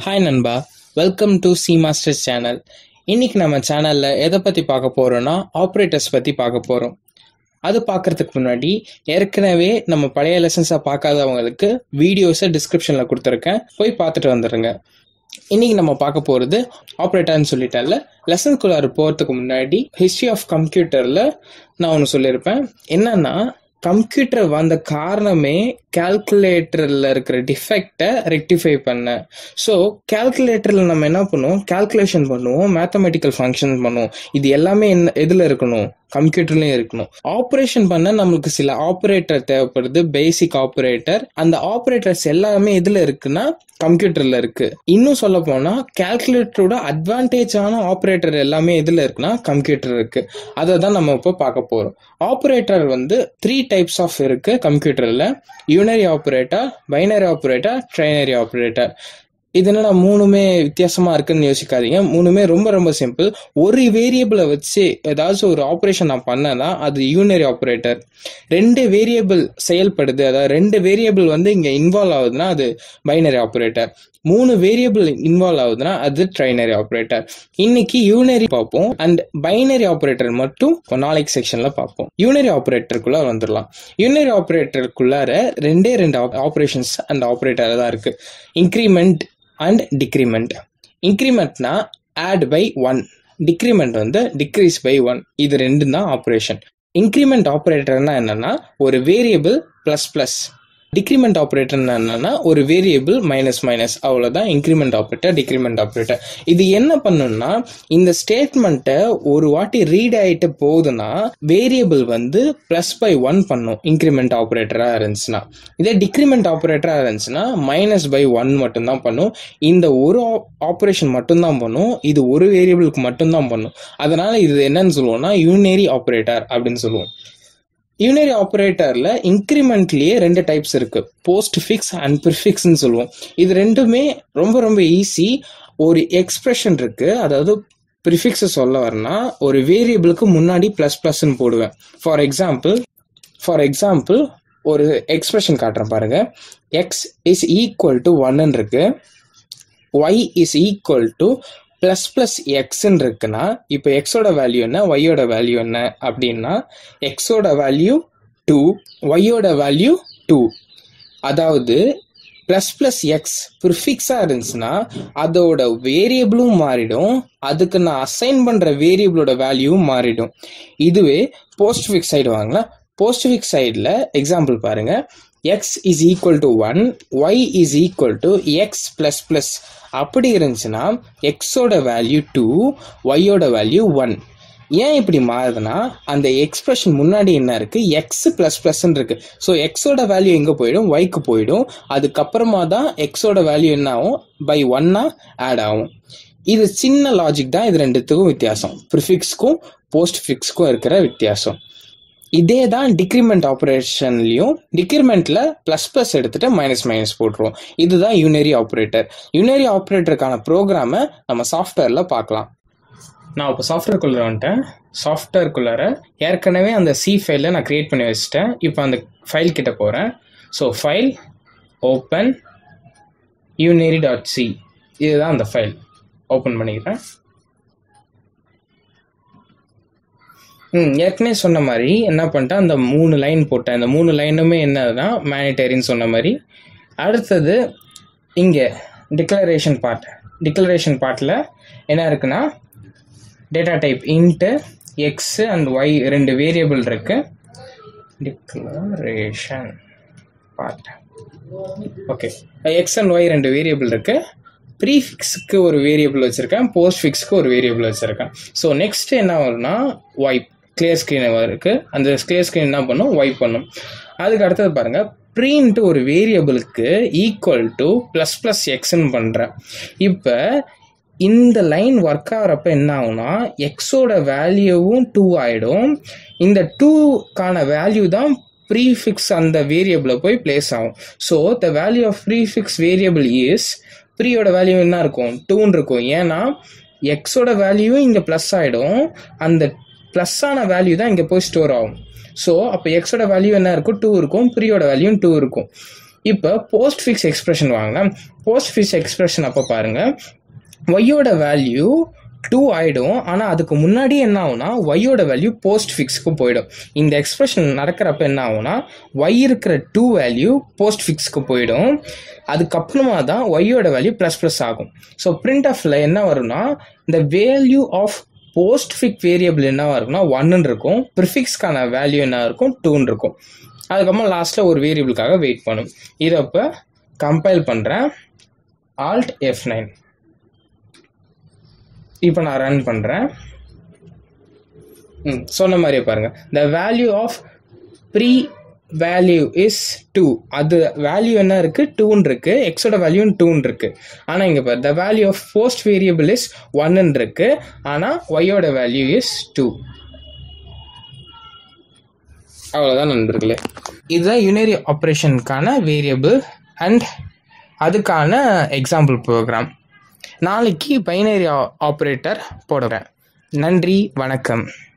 hi நண்பா welcome to C masters channel இன்னைக்கு நம்ம சேனலில் எதை பற்றி பார்க்க போகிறோன்னா ஆப்ரேட்டர்ஸ் பற்றி பார்க்க போகிறோம் அது பார்க்கறதுக்கு முன்னாடி ஏற்கனவே நம்ம பழைய லெசன்ஸை பார்க்காதவங்களுக்கு வீடியோஸை டிஸ்கிரிப்ஷனில் கொடுத்துருக்கேன் போய் பார்த்துட்டு வந்துடுங்க இன்னைக்கு நம்ம பார்க்க போகிறது ஆப்ரேட்டர்னு சொல்லிட்டேன்ல லெசன்குள்ளார போகிறதுக்கு முன்னாடி ஹிஸ்ட்ரி ஆஃப் கம்ப்யூட்டரில் நான் ஒன்று சொல்லியிருப்பேன் என்னன்னா கம்ப்யூட்டர் வந்த காரணமே கால்குலேட்டரில் இருக்கிற டிஃபெக்டை ரெக்டிஃபை பண்ண ஸோ கால்குலேட்டரில் நம்ம என்ன பண்ணுவோம் கால்குலேஷன் பண்ணுவோம் மேத்தமெட்டிக்கல் ஃபங்க்ஷன் பண்ணுவோம் இது எல்லாமே என்ன எதில் இருக்கணும் கம்ப்யூட்டர்லயும் இருக்கணும் ஆப்ரேஷன் பண்ண நம்மளுக்கு சில ஆப்ரேட்டர் தேவைப்படுது பேசிக் ஆப்ரேட்டர் அந்த ஆப்ரேட்டர்ஸ் எல்லாமே எதுல இருக்குன்னா கம்ப்யூட்டர்ல இருக்கு இன்னும் சொல்ல போனா கால்குலேட்டரோட அட்வான்டேஜான ஆப்ரேட்டர் எல்லாமே எதுல இருக்குன்னா கம்ப்யூட்டர் இருக்கு அதை தான் நம்ம இப்போ பார்க்க போறோம் ஆப்ரேட்டர் வந்து த்ரீ டைப்ஸ் ஆஃப் இருக்கு கம்ப்யூட்டர்ல unary operator binary operator trinary operator இது என்னடா மூணுமே வித்தியாசமா இருக்குன்னு யோசிக்காதீங்க மூணுமே ரொம்ப ரொம்ப சிம்பிள் ஒரு வேரியபிளை வச்சு ஏதாச்சும் ஒரு ஆப்ரேஷன் நான் பண்ணேன்னா அது யூனரி ஆப்ரேட்டர் ரெண்டு வேரியபிள் செயல்படுது அதாவது ரெண்டு வேரியபிள் வந்து இங்க இன்வால்வ் ஆகுதுன்னா அது பைனரி ஆப்ரேட்டர் மூணு வேரியபிள் இன்வால்வ் ஆகுதுன்னா அது ட்ரைனரி ஆப்ரேட்டர் இன்னைக்கு யூனரி பார்ப்போம் அண்ட் பைனரி ஆப்ரேட்டர் மட்டும் நாளைக்கு செக்ஷன்ல பார்ப்போம் யூனரி ஆப்ரேட்டருக்குள்ள வந்துடலாம் யூனரி ஆப்ரேட்டருக்குள்ளார ரெண்டே ரெண்டு ஆப்ரேஷன்ஸ் அண்ட் ஆப்ரேட்டர் தான் இருக்கு இன்க்ரிமெண்ட் அண்ட் டிக்ரிமெண்ட் இன்க்ரிமெண்ட்னா ஆட் பை ஒன் டிக்ரிமெண்ட் வந்து டிக்ரீஸ் பை ஒன் இது ரெண்டு தான் ஆப்ரேஷன் இன்க்ரிமெண்ட் ஆப்ரேட்டர்னா என்னன்னா ஒரு வேரியபிள் பிளஸ் பிளஸ் டிக்ரிமெண்ட் ஆப்ரேட்டர்னா என்னன்னா ஒரு வேரியபிள் மைனஸ் மைனஸ் அவ்வளோதான் இன்க்ரிமெண்ட் ஆப்ரேட்டர் டிக்ரிமெண்ட் ஆப்ரேட்டர் இது என்ன பண்ணுன்னா இந்த ஸ்டேட்மெண்ட்டை ஒரு வாட்டி ரீட் ஆயிட்டு போகுதுன்னா வேரியபிள் வந்து பிளஸ் பை ஒன் பண்ணும் இன்க்ரிமெண்ட் ஆப்ரேட்டராக இருந்துச்சுன்னா இதே டிக்ரிமெண்ட் ஆப்ரேட்டராக இருந்துச்சுன்னா மைனஸ் பை ஒன் மட்டும்தான் பண்ணும் இந்த ஒரு ஆப்ரேஷன் மட்டும்தான் பண்ணும் இது ஒரு வேரியபிளுக்கு மட்டும்தான் பண்ணும் அதனால இது என்னன்னு சொல்லுவோம்னா யூனரி ஆப்ரேட்டர் அப்படின்னு சொல்லுவோம் யூனரி ஆப்ரேட்டர்ல இன்க்ரிமெண்ட்லயே ரெண்டு டைப்ஸ் இருக்கு போஸ்ட் ஃபிக்ஸ் அண்ட் ப்ரிஃபிக்ஸ்னு சொல்லுவோம் இது ரெண்டுமே ரொம்ப ரொம்ப ஈஸி ஒரு எக்ஸ்பிரஷன் இருக்கு அதாவது ப்ரிஃபிக்ஸ் சொல்ல வரனா ஒரு வேரியபிளுக்கு முன்னாடி பிளஸ் பிளஸ்ன்னு போடுவேன் ஃபார் எக்ஸாம்பிள் ஃபார் எக்ஸாம்பிள் ஒரு எக்ஸ்பிரஷன் காட்டுறேன் பாருங்க எக்ஸ் இஸ் ஈக்குவல் டு ஒன்னு இருக்கு y is equal to plus plus எக்ஸ்ன்னு இருக்குன்னா இப்போ எக்ஸோட வேல்யூ என்ன ஒய்யோட வேல்யூ என்ன அப்படின்னா எக்ஸோட வேல்யூ டூ ஒய்யோட வேல்யூ டூ அதாவது பிளஸ் பிளஸ் எக்ஸ் ப்ரிஃபிக்ஸாக இருந்துச்சுன்னா அதோட வேரியபிளும் மாறிடும் அதுக்கு நான் அசைன் பண்ணுற வேரியபிளோட வேல்யூவும் மாறிடும் இதுவே போஸ்ட் ஃபிக்ஸ் சைடு வாங்கலாம் போஸ்ட் ஃபிக்ஸ் சைடில் எக்ஸாம்பிள் பாருங்க x is equal to one y is equal to x plus plus அப்படி இருந்துச்சுன்னா எக்ஸோட வேல்யூ டூ ஒய்யோட வேல்யூ ஒன் ஏன் இப்படி மாறுதுன்னா அந்த எக்ஸ்பிரஷன் முன்னாடி என்ன இருக்கு எக்ஸ் பிளஸ் பிளஸ் இருக்கு ஸோ எக்ஸோட வேல்யூ எங்க போயிடும் ஒய்க்கு போயிடும் அதுக்கப்புறமா தான் எக்ஸோட வேல்யூ என்ன ஆகும் பை ஒன்னா ஆட் ஆகும் இது சின்ன லாஜிக் தான் இது ரெண்டுத்துக்கும் வித்தியாசம் ப்ரிஃபிக்ஸ்க்கும் போஸ்ட் ஃபிக்ஸ்க்கும் இருக்கிற வித்தியாசம் இதே தான் டிக்ரிமெண்ட் ஆப்ரேஷன்லையும் டிக்ரிமெண்ட்ல பிளஸ் பிளஸ் எடுத்துட்டு மைனஸ் மைனஸ் போட்டுருவோம் இதுதான் யூனரி ஆப்ரேட்டர் யூனரி ஆப்ரேட்டருக்கான ப்ரோக்ராமை நம்ம சாஃப்ட்வேர்ல பார்க்கலாம் நான் இப்போ சாஃப்ட்வேர்க்குள்ளே வந்துட்டேன் சாஃப்ட்வேர்க்குள்ளார ஏற்கனவே அந்த சி ஃபைலில் நான் க்ரியேட் பண்ணி வச்சுட்டேன் இப்போ அந்த ஃபைல் கிட்ட போகிறேன் so file open unary dot C இதுதான் அந்த ஃபைல் ஓப்பன் பண்ணிக்கிறேன் ம் ஏற்கனவே சொன்ன மாதிரி என்ன பண்ணிட்டேன் அந்த மூணு லைன் போட்டேன் இந்த மூணு லைனுமே என்னதுன்னா மேனிட்டரின்னு சொன்ன மாதிரி அடுத்தது இங்கே டிக்ளரேஷன் பார்ட் டிக்ளரேஷன் பார்ட்டில் என்ன இருக்குன்னா data type int x and y ரெண்டு வேரியபிள் இருக்கு declaration part okay x and y ரெண்டு வேரியபிள் இருக்கு ப்ரீஃபிக்ஸுக்கு ஒரு வேரியபிள் வச்சுருக்கேன் போஸ்ட் ஃபிக்ஸ்க்கு ஒரு வேரியபிள் வச்சுருக்கேன் ஸோ நெக்ஸ்ட் என்ன வரும்னா ஒய் கிளியர் ஸ்க்ரீன் இருக்கு அந்த கிளியர் ஸ்க்ரீன் என்ன பண்ணும் ஒய்ப் பண்ணும் அதுக்கு அடுத்தது பாருங்க ப்ரீன்ட்டு ஒரு வேரியபிளுக்கு ஈக்குவல் டு ப்ளஸ் ப்ளஸ் எக்ஸ்ன்னு பண்ணுறேன் இப்போ இந்த லைன் ஒர்க் ஆகிறப்ப என்ன ஆகும்னா எக்ஸோட வேல்யூவும் டூ ஆகிடும் இந்த டூக்கான வேல்யூ தான் ப்ரீஃபிக்ஸ் அந்த வேரியபிளை போய் பிளேஸ் ஆகும் so the value of prefix variable is ப்ரீயோட வேல்யூ என்ன இருக்கும் டூன்னு இருக்கும் ஏன்னா எக்ஸோட வேல்யூ இங்கே ப்ளஸ் ஆகிடும் அந்த ப்ளஸ் ஆன வேல்யூ தான் இங்கே போய் ஸ்டோர் ஆகும் ஸோ அப்போ எக்ஸோட வேல்யூ என்ன இருக்கும் டூ இருக்கும் ப்ரீயோட வேல்யூ டூ இருக்கும் இப்போ போஸ்ட் ஃபிக்ஸ் எக்ஸ்பிரஷன் வாங்கினா போஸ்ட் ஃபிக்ஸ் எக்ஸ்பிரஷன் அப்போ பாருங்க ஒய்யோட வேல்யூ டூ ஆயிடும் ஆனால் அதுக்கு முன்னாடி என்ன ஆகும்னா ஒய்யோட வேல்யூ போஸ்ட் ஃபிக்ஸ்க்கு போயிடும் இந்த எக்ஸ்பிரஷன் நடக்கிறப்ப என்ன ஆகும்னா ஒய் இருக்கிற டூ வேல்யூ போஸ்ட் ஃபிக்ஸ்க்கு போயிடும் அதுக்கப்புறமா தான் ஒய்யோட வேல்யூ ப்ளஸ் ப்ளஸ் ஆகும் ஸோ பிரிண்ட் ஆஃப்ல என்ன வரும்னா இந்த value of postfix variable என்னவா இருக்கும்னா ஒன்னு இருக்கும் ப்ரிஃபிக்ஸ்க்கான வேல்யூ என்ன இருக்கும் டூன்னு இருக்கும் அதுக்கப்புறமா லாஸ்ட்டில் ஒரு வேரியபிளுக்காக வெயிட் பண்ணும் இதை இப்போ கம்பைல் பண்ணுறேன் ஆல்ட் எஃப் நைன் இப்போ நான் ரன் பண்ணுறேன் ம் சொன்ன மாதிரியே பாருங்க the value of pre value is two அது வேல்யூ என்ன இருக்கு டூன்னு இருக்கு எக்ஸோட வேல்யூ டூன்னு இருக்கு ஆனால் இங்கே பாரு the value of post variable is ஒன்னு இருக்கு ஆனால் ஒய்யோட வேல்யூ இஸ் டூ அவ்வளோதான் நண்பர்களே இதுதான் யுனரி ஆப்ரேஷனுக்கான வேரியபிள் அண்ட் அதுக்கான எக்ஸாம்பிள் ப்ரோக்ராம் நாளைக்கு பைனரி ஆப்ரேட்டர் போடுறேன் நன்றி வணக்கம்